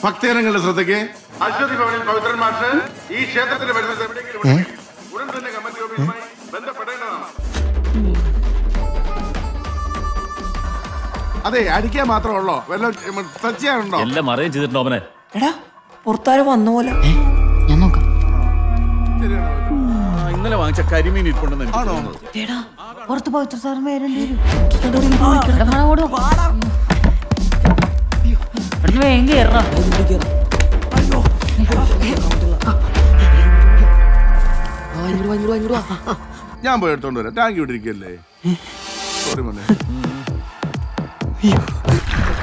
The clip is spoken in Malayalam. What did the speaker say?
ഭക്തജനങ്ങളുടെ ശ്രദ്ധയ്ക്ക് അശ്വതി ഭവനിൽ പവിത്രൻ മാഷ് ഈ ക്ഷേത്രത്തിൽ വരുന്നത് എവിടെയെങ്കിലും ഉണ്ടെങ്കിൽ ഉടൻ തന്നെ കമ്മിറ്റി ഓഫീസുമായി ബന്ധപ്പെടേണ്ടതാണ് അതെ അടിക്കാൻ മാത്രമേ ഉള്ളോ വല്ല ടച്ച് ചെയ്യാനുണ്ടോ എല്ലാം അറിയാൻ ചെയ്തിട്ടുണ്ടോ അവനെ എടാ പുറത്താരെ വന്ന പോലെ ഞാൻ നോക്കാം ഇന്നലെ വാങ്ങിച്ച കരിമീൻ ഇരിപ്പുണ്ടെന്ന് എനിക്ക് തോന്നുന്നത് എടാ പുറത്ത് പവിത്ര സാർ വരേണ്ടി വരും എടാ, വാടാ, ഓടുവാ. എടാ, വേഗം കേറടാ. ഞാൻ പോയി എടുത്തോണ്ട് വരാം ടാങ്ക് ഇവിടെ ഇരിക്കല്ലേ സോറി മോനെ